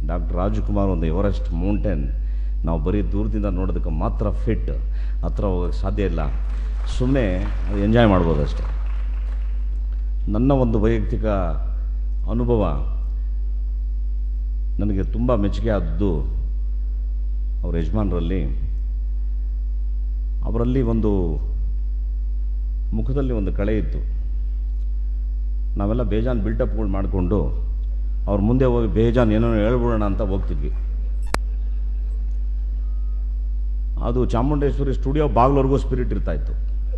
Doctor Rajkumar ಒಂದು Everest mountain ನಾವು ಬರೀ ದೂರದಿಂದ ನೋಡೋದಕ್ಕೆ ಮಾತ್ರ ಫಿಟ್ ಹತ್ರ ಹೋಗೋಕ್ಕೆ ಸಾಧ್ಯ ಇಲ್ಲ ಸುಮ್ಮನೆ ಎಂಜಾಯ್ ಮಾಡ್ಬೋದು ಅಷ್ಟೆ ನನ್ನ ಒಂದು ವೈಯಕ್ತಿಕ ಅನುಭವ ನನಗೆ ತುಂಬ ಮೆಚ್ಚುಗೆ ಆದದ್ದು ಅವ್ರ ಯಜಮಾನರಲ್ಲಿ ಅವರಲ್ಲಿ ಒಂದು ಮುಖದಲ್ಲಿ ಒಂದು ಕಳೆ ಇತ್ತು ನಾವೆಲ್ಲ ಬೇಜಾನ್ ಬಿಲ್ಟಪ್ಗಳು ಮಾಡಿಕೊಂಡು ಅವ್ರ ಮುಂದೆ ಹೋಗಿ ಬೇಜಾನ್ ಏನೋ ಹೇಳ್ಬಿಡೋಣ ಅಂತ ಹೋಗ್ತಿದ್ವಿ ಅದು ಚಾಮುಂಡೇಶ್ವರಿ ಸ್ಟುಡಿಯೋ ಬಾಗ್ಲವರೆಗೂ ಸ್ಪಿರಿಟ್ ಇರ್ತಾ ಇತ್ತು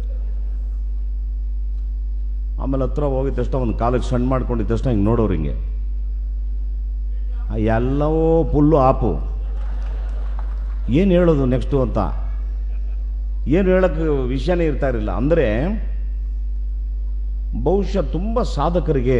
ಆಮೇಲೆ ಹತ್ರ ಹೋಗಿದ ತಕ್ಷಣ ಒಂದು ಕಾಲಕ್ಕೆ ಸಣ್ಣ ಮಾಡ್ಕೊಂಡಿದ್ದ ತಕ್ಷಣ ಹಿಂಗೆ ನೋಡೋರು ಹಿಂಗೆ ಆ ಎಲ್ಲವೂ ಫುಲ್ಲು ಆಪು ಏನು ಹೇಳೋದು ನೆಕ್ಸ್ಟು ಅಂತ ಏನು ಹೇಳೋಕ್ಕೆ ವಿಷಯನೇ ಇರ್ತಾ ಇರಲಿಲ್ಲ ಅಂದರೆ ಬಹುಶಃ ತುಂಬ ಸಾಧಕರಿಗೆ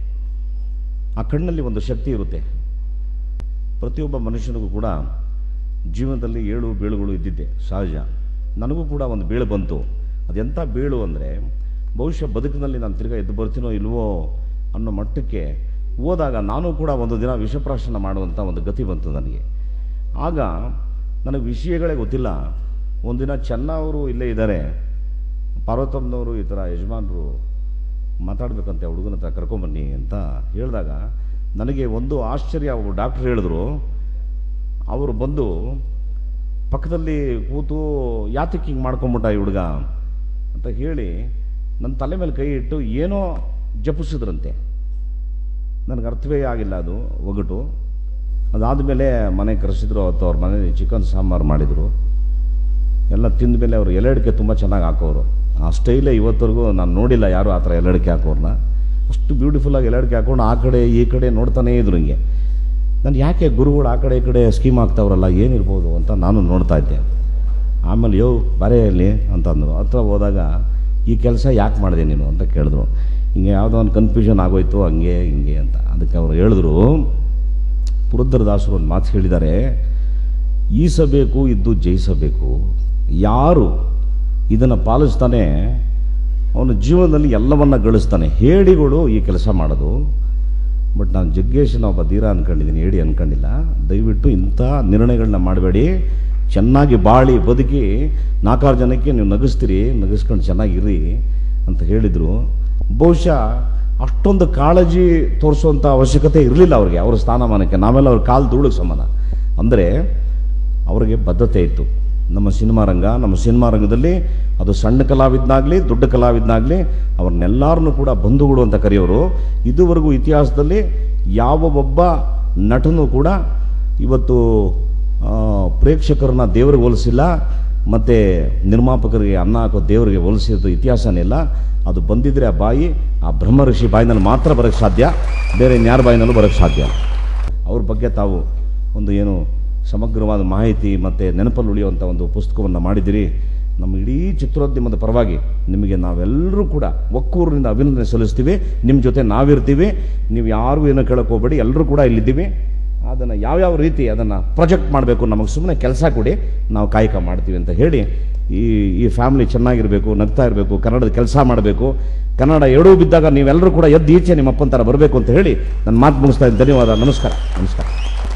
ಆ ಕಣ್ಣಲ್ಲಿ ಒಂದು ಶಕ್ತಿ ಇರುತ್ತೆ ಪ್ರತಿಯೊಬ್ಬ ಮನುಷ್ಯನಿಗೂ ಕೂಡ ಜೀವನದಲ್ಲಿ ಏಳು ಬೀಳುಗಳು ಇದ್ದಿದ್ದೆ ಸಹಜ ನನಗೂ ಕೂಡ ಒಂದು ಬೀಳು ಬಂತು ಅದೆಂಥ ಬೀಳು ಅಂದರೆ ಬಹುಶಃ ಬದುಕಿನಲ್ಲಿ ನಾನು ತಿರ್ಗಾ ಎದ್ದು ಬರ್ತೀನೋ ಇಲ್ವೋ ಅನ್ನೋ ಮಟ್ಟಕ್ಕೆ ಹೋದಾಗ ನಾನು ಕೂಡ ಒಂದು ದಿನ ವಿಷಪ್ರಾಶನ ಮಾಡುವಂಥ ಒಂದು ಗತಿ ಬಂತು ನನಗೆ ಆಗ ನನಗೆ ವಿಷಯಗಳೇ ಗೊತ್ತಿಲ್ಲ ಒಂದಿನ ಚೆನ್ನ ಅವರು ಇಲ್ಲೇ ಇದ್ದಾರೆ ಪಾರ್ವತಮ್ಮನವರು ಈ ಥರ ಯಜಮಾನರು ಮಾತಾಡ್ಬೇಕಂತೆ ಹುಡುಗನ ಹತ್ರ ಕರ್ಕೊಂಬನ್ನಿ ಅಂತ ಹೇಳಿದಾಗ ನನಗೆ ಒಂದು ಆಶ್ಚರ್ಯ ಒಬ್ಬ ಡಾಕ್ಟ್ರು ಹೇಳಿದ್ರು ಅವರು ಬಂದು ಪಕ್ಕದಲ್ಲಿ ಕೂತು ಯಾತಕ್ಕೆ ಹಿಂಗೆ ಮಾಡ್ಕೊಂಬಿಟ್ಟ ಈ ಹುಡುಗ ಅಂತ ಹೇಳಿ ನನ್ನ ತಲೆ ಮೇಲೆ ಕೈ ಇಟ್ಟು ಏನೋ ಜಪಿಸಿದ್ರಂತೆ ನನಗೆ ಅರ್ಥವೇ ಆಗಿಲ್ಲ ಅದು ಒಗಟು ಅದಾದಮೇಲೆ ಮನೆಗೆ ಕರೆಸಿದ್ರು ಅವತ್ತು ಅವ್ರ ಮನೇಲಿ ಚಿಕನ್ ಸಾಂಬಾರು ಮಾಡಿದರು ಎಲ್ಲ ತಿಂದ ಮೇಲೆ ಅವರು ಎಲೆಡಿಕೆ ತುಂಬ ಚೆನ್ನಾಗಿ ಹಾಕೋರು ಆ ಸ್ಟೈಲೇ ಇವತ್ತರೆಗೂ ನಾನು ನೋಡಿಲ್ಲ ಯಾರು ಆ ಥರ ಎಲೆಡಿಕೆ ಹಾಕೋರನ್ನ ಅಷ್ಟು ಬ್ಯೂಟಿಫುಲ್ಲಾಗಿ ಎಲೆಡಿಕೆ ಹಾಕೊಂಡು ಆ ಕಡೆ ಈ ಕಡೆ ನೋಡ್ತಾನೇ ಇದ್ರು ಹಿಂಗೆ ನಾನು ಯಾಕೆ ಗುರುಗಳು ಆ ಕಡೆ ಈ ಕಡೆ ಸ್ಕೀಮ್ ಆಗ್ತಾವ್ರಲ್ಲ ಏನಿರ್ಬೋದು ಅಂತ ನಾನು ನೋಡ್ತಾ ಇದ್ದೆ ಆಮೇಲೆ ಯೋ ಬರೇ ಇಲ್ಲಿ ಅಂತಂದರು ಹತ್ರ ಹೋದಾಗ ಈ ಕೆಲಸ ಯಾಕೆ ಮಾಡಿದೆ ನೀನು ಅಂತ ಕೇಳಿದ್ರು ಹಿಂಗೆ ಯಾವುದೋ ಒಂದು ಕನ್ಫ್ಯೂಷನ್ ಆಗೋಯ್ತು ಹಂಗೆ ಹಿಂಗೆ ಅಂತ ಅದಕ್ಕೆ ಅವರು ಹೇಳಿದ್ರು ಪುರಂದರದಾಸರು ಒಂದು ಮಾತು ಹೇಳಿದ್ದಾರೆ ಈಸಬೇಕು ಇದ್ದು ಜಯಿಸಬೇಕು ಯಾರು ಇದನ್ನು ಪಾಲಿಸ್ತಾನೆ ಅವನ ಜೀವನದಲ್ಲಿ ಎಲ್ಲವನ್ನ ಗಳಿಸ್ತಾನೆ ಹೇಡಿಗಳು ಈ ಕೆಲಸ ಮಾಡೋದು ಬಟ್ ನಾನು ಜಗ್ಗೇಶನ ಒಬ್ಬ ಧೀರ ಅನ್ಕೊಂಡಿದ್ದೀನಿ ಹೇಳಿ ಅನ್ಕೊಂಡಿಲ್ಲ ದಯವಿಟ್ಟು ಇಂಥ ನಿರ್ಣಯಗಳನ್ನ ಮಾಡಬೇಡಿ ಚೆನ್ನಾಗಿ ಬಾಳಿ ಬದುಕಿ ನಾಲ್ಕಾರು ಜನಕ್ಕೆ ನೀವು ನಗಿಸ್ತೀರಿ ನಗಿಸ್ಕೊಂಡು ಚೆನ್ನಾಗಿರಿ ಅಂತ ಹೇಳಿದರು ಬಹುಶಃ ಅಷ್ಟೊಂದು ಕಾಳಜಿ ತೋರಿಸುವಂಥ ಅವಶ್ಯಕತೆ ಇರಲಿಲ್ಲ ಅವ್ರಿಗೆ ಅವರ ಸ್ಥಾನಮಾನಕ್ಕೆ ನಾವೆಲ್ಲ ಅವ್ರ ಕಾಲು ಧೂಳಿಗೆ ಸಮಾನ ಅಂದರೆ ಅವರಿಗೆ ಬದ್ಧತೆ ಇತ್ತು ನಮ್ಮ ಸಿನಿಮಾ ರಂಗ ನಮ್ಮ ಸಿನಿಮಾ ರಂಗದಲ್ಲಿ ಅದು ಸಣ್ಣ ಕಲಾವಿದನಾಗಲಿ ದೊಡ್ಡ ಕಲಾವಿದನಾಗಲಿ ಅವ್ರನ್ನೆಲ್ಲರನ್ನೂ ಕೂಡ ಬಂಧುಗಳು ಅಂತ ಕರೆಯೋರು ಇದುವರೆಗೂ ಇತಿಹಾಸದಲ್ಲಿ ಯಾವ ಒಬ್ಬ ನಟನು ಕೂಡ ಇವತ್ತು ಆ, ಪ್ರೇಕ್ಷಕರನ್ನ ದೇವರಿಗೆ ಹೋಲಿಸಿಲ್ಲ ಮತ್ತು ನಿರ್ಮಾಪಕರಿಗೆ ಅನ್ನ ಹಾಕೋ ದೇವರಿಗೆ ಹೋಲಿಸಿದ್ದು ಇತಿಹಾಸನೇ ಇಲ್ಲ ಅದು ಬಂದಿದ್ರೆ ಆ ಬಾಯಿ ಆ ಬ್ರಹ್ಮ ಋಷಿ ಬಾಯಿನಲ್ಲಿ ಮಾತ್ರ ಬರೋಕ್ಕೆ ಸಾಧ್ಯ ಬೇರೆ ಇನ್ಯಾರ ಬಾಯಿನಲ್ಲೂ ಬರೋಕ್ಕೆ ಸಾಧ್ಯ ಇಲ್ಲ. ಅವ್ರ ಬಗ್ಗೆ ತಾವು ಒಂದು ಏನು ಸಮಗ್ರವಾದ ಮಾಹಿತಿ ಮತ್ತು ನೆನಪಲ್ಲಿ ಉಳಿಯುವಂಥ ಒಂದು ಪುಸ್ತಕವನ್ನು ಮಾಡಿದಿರಿ ನಮ್ಮ ಇಡೀ ಚಿತ್ರೋದ್ಯಮದ ಪರವಾಗಿ ನಿಮಗೆ ನಾವೆಲ್ಲರೂ ಕೂಡ ಒಕ್ಕೂರಿನಿಂದ ಅಭಿನಂದನೆ ಸಲ್ಲಿಸ್ತೀವಿ ನಿಮ್ಮ ಜೊತೆ ನಾವಿರ್ತೀವಿ ನೀವು ಯಾರಿಗೂ ಏನೋ ಕೇಳಕ್ಕೆ ಹೋಗ್ಬೇಡಿ ಎಲ್ಲರೂ ಕೂಡ ಇಲ್ಲಿದ್ದೀವಿ ಅದನ್ನು ಯಾವ್ಯಾವ ರೀತಿ ಅದನ್ನು ಪ್ರೊಜೆಕ್ಟ್ ಮಾಡಬೇಕು ನಮಗೆ ಸುಮ್ಮನೆ ಕೆಲಸ ಕೊಡಿ ನಾವು ಕಾಯಕ ಮಾಡ್ತೀವಿ ಅಂತ ಹೇಳಿ ಈ ಈ ಫ್ಯಾಮಿಲಿ ಚೆನ್ನಾಗಿರಬೇಕು ನಗ್ತಾ ಇರಬೇಕು ಕನ್ನಡದ ಕೆಲಸ ಮಾಡಬೇಕು ಕನ್ನಡ ಎಡವು ಬಿದ್ದಾಗ ನೀವೆಲ್ಲರೂ ಕೂಡ ಎದ್ದು ಈಚೆ ನಿಮ್ಮ ಅಪ್ಪನ ಥರ ಬರಬೇಕು ಅಂತ ಹೇಳಿ ನನ್ನ ಮಾತು ಮುಗಿಸ್ತಾ ಇದ್ದೀನಿ ಧನ್ಯವಾದ ನಮಸ್ಕಾರ ನಮಸ್ಕಾರ